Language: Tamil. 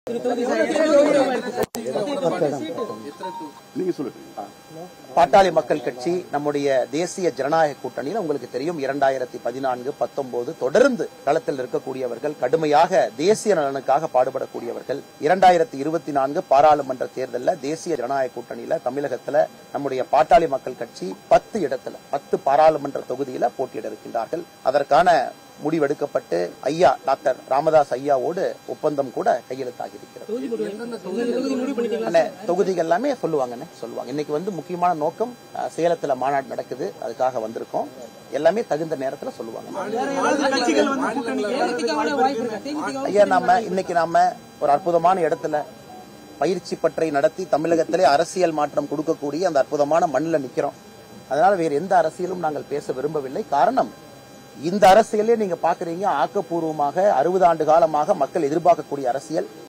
நீங்க சொல்லுங்க பாட்டாளி மக்கள் கட்சி நம்முடைய தேசிய ஜனநாயக கூட்டணியில் உங்களுக்கு தெரியும் இரண்டாயிரத்தி பதினான்கு பத்தொன்பது தொடர்ந்து களத்தில் இருக்கக்கூடியவர்கள் கடுமையாக தேசிய நலனுக்காக பாடுபடக்கூடியவர்கள் இரண்டாயிரத்தி இருபத்தி நான்கு பாராளுமன்ற தேர்தலில் தேசிய ஜனநாயக கூட்டணியில தமிழகத்துல நம்முடைய பாட்டாளி மக்கள் கட்சி பத்து இடத்துல பத்து பாராளுமன்ற தொகுதியில போட்டியிட இருக்கின்றார்கள் அதற்கான முடிவெடுக்கப்பட்டு ஐயா டாக்டர் ராமதாஸ் ஐயாவோடு ஒப்பந்தம் கூட கையெழுத்தாகி இருக்கிறது அண்ணே, தொகுதிகள் எல்லாமே சொல்லுவாங்கண்ணே சொல்லுவாங்க இன்னைக்கு வந்து முக்கியமான நோக்கம் அஹ், சேலத்துல மாநாடு நடக்குது அதுக்காக வந்திருக்கோம் எல்லாமே தகுந்த நேரத்துல சொல்லுவாங்க ஐயா நாம இன்னைக்கு நாம ஒரு அற்புதமான இடத்துல பயிற்சி பற்றை நடத்தி தமிழகத்திலே அரசியல் மாற்றம் கொடுக்கக்கூடிய அந்த அற்புதமான மண்ணில் நிக்கிறோம் அதனால வேறு எந்த அரசியலும் நாங்கள் பேச விரும்பவில்லை காரணம் இந்த அரசியலே நீங்க பாக்குறீங்க ஆக்கப்பூர்வமாக அறுபது ஆண்டு காலமாக மக்கள் எதிர்பார்க்கக்கூடிய அரசியல்